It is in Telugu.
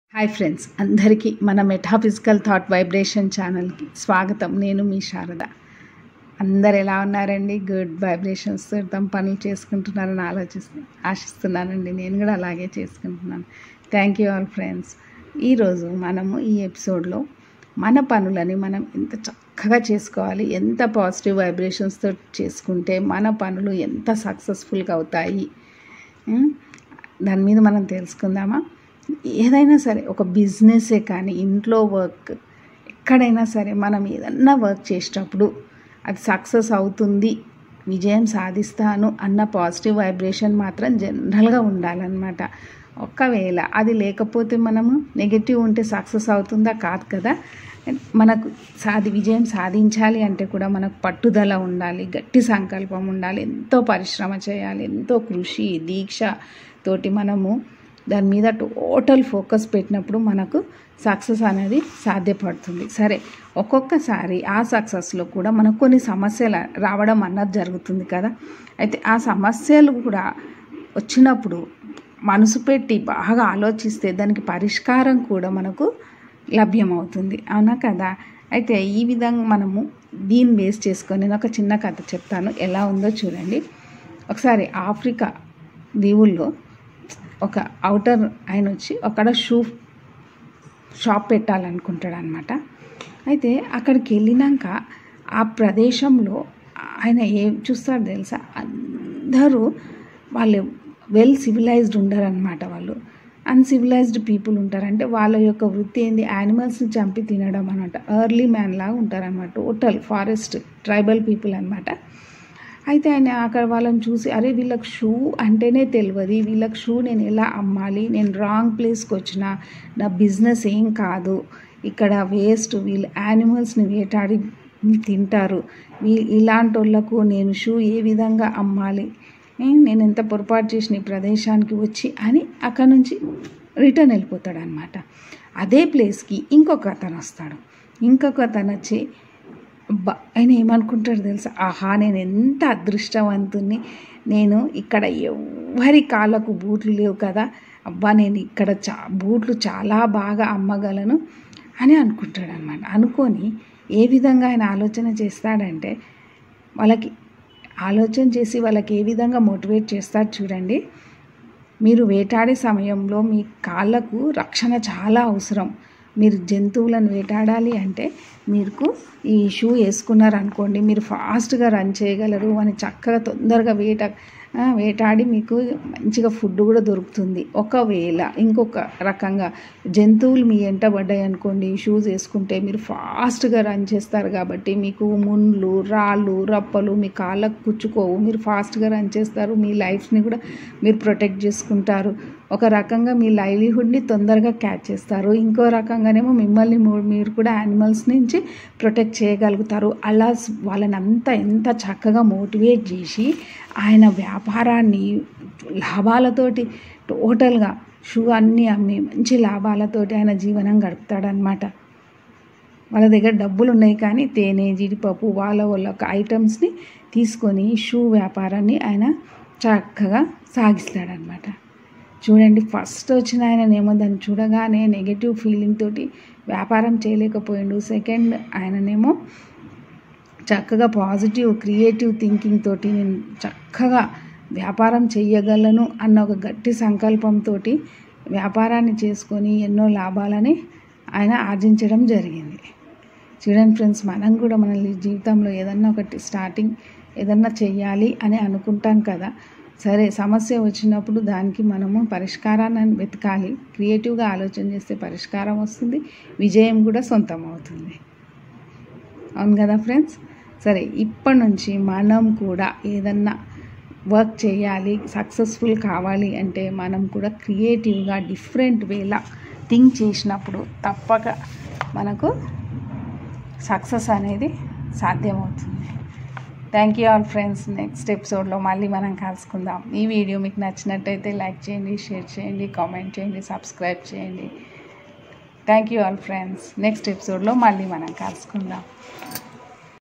హాయ్ ఫ్రెండ్స్ అందరికీ మన మెటాఫిజికల్ థాట్ వైబ్రేషన్ ఛానల్కి స్వాగతం నేను మీ శారద అందరు ఎలా ఉన్నారండి గుడ్ వైబ్రేషన్స్ తమ పనులు చేసుకుంటున్నారని ఆలోచిస్తు ఆశిస్తున్నానండి నేను కూడా అలాగే చేసుకుంటున్నాను థ్యాంక్ యూ ఆల్ ఫ్రెండ్స్ ఈరోజు మనము ఈ ఎపిసోడ్లో మన పనులని మనం ఎంత చక్కగా చేసుకోవాలి ఎంత పాజిటివ్ వైబ్రేషన్స్తో చేసుకుంటే మన పనులు ఎంత సక్సెస్ఫుల్గా అవుతాయి ఉమ్, దాని మీద మనం తెలుసుకుందామా ఏదైనా సరే ఒక బిజినెసే కానీ ఇంట్లో వర్క్ ఎక్కడైనా సరే మనం ఏదన్నా వర్క్ చేసేటప్పుడు అది సక్సెస్ అవుతుంది విజయం సాధిస్తాను అన్న పాజిటివ్ వైబ్రేషన్ మాత్రం జనరల్గా ఉండాలన్నమాట ఒకవేళ అది లేకపోతే మనము నెగిటివ్ ఉంటే సక్సెస్ అవుతుందా కాదు కదా మనకు సాధి విజయం సాధించాలి అంటే కూడా మనకు పట్టుదల ఉండాలి గట్టి సంకల్పం ఉండాలి ఎంతో పరిశ్రమ చేయాలి ఎంతో కృషి దీక్ష తోటి మనము దాని మీద టోటల్ ఫోకస్ పెట్టినప్పుడు మనకు సక్సెస్ అనేది సాధ్యపడుతుంది సరే ఒక్కొక్కసారి ఆ సక్సెస్లో కూడా మనకు కొన్ని సమస్యలు రావడం అన్నది జరుగుతుంది కదా అయితే ఆ సమస్యలు కూడా వచ్చినప్పుడు మనసు పెట్టి బాగా ఆలోచిస్తే దానికి పరిష్కారం కూడా మనకు లభ్యమవుతుంది అవునా కదా అయితే ఈ విధంగా మనము దీన్ని బేస్ చేసుకొని నేను ఒక చిన్న కథ చెప్తాను ఎలా ఉందో చూడండి ఒకసారి ఆఫ్రికా దీవుల్లో ఒక అవుటర్ ఆయన వచ్చి అక్కడ షూ షాప్ పెట్టాలనుకుంటాడు అనమాట అయితే అక్కడికి వెళ్ళినాక ఆ ప్రదేశంలో ఆయన ఏం చూస్తాడు తెలుసా అందరూ వాళ్ళు వెల్ సివిలైజ్డ్ ఉండరనమాట వాళ్ళు అన్సివిలైజ్డ్ పీపుల్ ఉంటారు అంటే వాళ్ళ యొక్క వృత్తి ఏంది యానిమల్స్ని చంపి తినడం అనమాట ఎర్లీ మ్యాన్ లాగా ఉంటారనమాట టోటల్ ఫారెస్ట్ ట్రైబల్ పీపుల్ అనమాట అయితే ఆయన అక్కడ వాళ్ళని చూసి అరే వీళ్ళకి షూ అంటేనే తెలియదు వీళ్ళకి షూ నేను ఎలా అమ్మాలి నేను రాంగ్ ప్లేస్కి వచ్చిన నా బిజినెస్ ఏం కాదు ఇక్కడ వేస్ట్ వీళ్ళు యానిమల్స్ని వేటాడి తింటారు వీ ఇలాంటి వాళ్ళకు నేను షూ ఏ విధంగా అమ్మాలి ఏ, నేను ఎంత పొరపాటు చేసిన ఈ ప్రదేశానికి వచ్చి అని అక్కడ నుంచి రిటర్న్ వెళ్ళిపోతాడు అనమాట అదే ప్లేస్కి ఇంకొక అతను వస్తాడు ఇంకొక అతను వచ్చి అబ్బా ఆయన ఏమనుకుంటాడు తెలుసా ఆహా నేను ఎంత అదృష్టవంతుని నేను ఇక్కడ ఎవరి కాళ్ళకు బూట్లు లేవు కదా అబ్బా నేను ఇక్కడ చా బూట్లు చాలా బాగా అమ్మగలను అని అనుకుంటాడు అనమాట అనుకొని ఏ విధంగా ఆయన ఆలోచన చేస్తాడంటే వాళ్ళకి ఆలోచన చేసి వాళ్ళకి ఏ విధంగా మోటివేట్ చేస్తాడు చూడండి మీరు వేటాడే సమయంలో మీ కాళ్ళకు రక్షణ చాలా అవసరం మీరు జంతువులను వేటాడాలి అంటే మీకు ఈ షూ వేసుకున్నారనుకోండి మీరు ఫాస్ట్గా రన్ చేయగలరు అని చక్కగా తొందరగా వేట ఆ, వేటాడి మీకు మంచిగా ఫుడ్ కూడా దొరుకుతుంది ఒకవేళ ఇంకొక రకంగా జంతువులు మీ ఎంట పడ్డాయి అనుకోండి షూస్ వేసుకుంటే మీరు ఫాస్ట్గా రన్ చేస్తారు కాబట్టి మీకు ముళ్ళు రాళ్ళు రప్పలు మీ కాళ్ళకు కుచ్చుకోవు మీరు ఫాస్ట్గా రన్ చేస్తారు మీ లైఫ్ని కూడా మీరు ప్రొటెక్ట్ చేసుకుంటారు ఒక రకంగా మీ లైవ్లీహుడ్ని తొందరగా క్యాచ్ చేస్తారు ఇంకో రకంగానేమో మిమ్మల్ని మూ- మీరు కూడా యానిమల్స్ నుంచి ప్రొటెక్ట్ చేయగలుగుతారు అలా స్- వాళ్ళని అంతా ఎంత చక్కగా మోటివేట్ చేసి ఆయన వ్యాపారాన్ని లాభాలతోటి టోటల్గా షూ అన్నీ అమ్మి మంచి లాభాలతోటి ఆయన జీవనం గడుపుతాడనమాట వాళ్ళ దగ్గర డబ్బులు ఉన్నాయి కానీ తేనె జీడిపప్పు వాళ్ళ వాళ్ళ ఒక ఐటమ్స్ని తీసుకొని షూ వ్యాపారాన్ని ఆయన చక్కగా సాగిస్తాడనమాట చూడండి ఫస్ట్ వచ్చిన ఆయననేమో దాన్ని చూడగానే నెగటివ్ ఫీలింగ్ తోటి వ్యాపారం చేయలేకపోయిండు సెకండ్ ఆయననేమో చక్కగా పాజిటివ్ క్రియేటివ్ థింకింగ్ తోటి నేను చక్కగా వ్యాపారం చెయ్యగలను అన్న ఒక గట్టి సంకల్పంతో వ్యాపారాన్ని చేసుకొని ఎన్నో లాభాలని ఆయన ఆర్జించడం జరిగింది చూడండి ఫ్రెండ్స్ మనం కూడా మన జీవితంలో ఏదన్నా ఒకటి స్టార్టింగ్ ఏదన్నా చెయ్యాలి అని అనుకుంటాం కదా సరే సమస్య వచ్చినప్పుడు దానికి మనము పరిష్కారాన్ని వెతకాలి క్రియేటివ్గా ఆలోచన చేస్తే పరిష్కారం వస్తుంది విజయం కూడా సొంతం అవుతుంది అవును కదా ఫ్రెండ్స్ సరే ఇప్పటి నుంచి మనం కూడా ఏదన్నా వర్క్ చేయాలి సక్సెస్ఫుల్ కావాలి అంటే మనం కూడా క్రియేటివ్గా డిఫరెంట్ వేలా థింక్ చేసినప్పుడు తప్పక మనకు సక్సెస్ అనేది సాధ్యమవుతుంది thank you all friends next ఎపిసోడ్లో మళ్ళీ మనం కలుసుకుందాం ఈ వీడియో మీకు నచ్చినట్టయితే లైక్ చేయండి షేర్ చేయండి కామెంట్ చేయండి సబ్స్క్రైబ్ చేయండి thank you all friends next ఎపిసోడ్లో మళ్ళీ మనం కలుసుకుందాం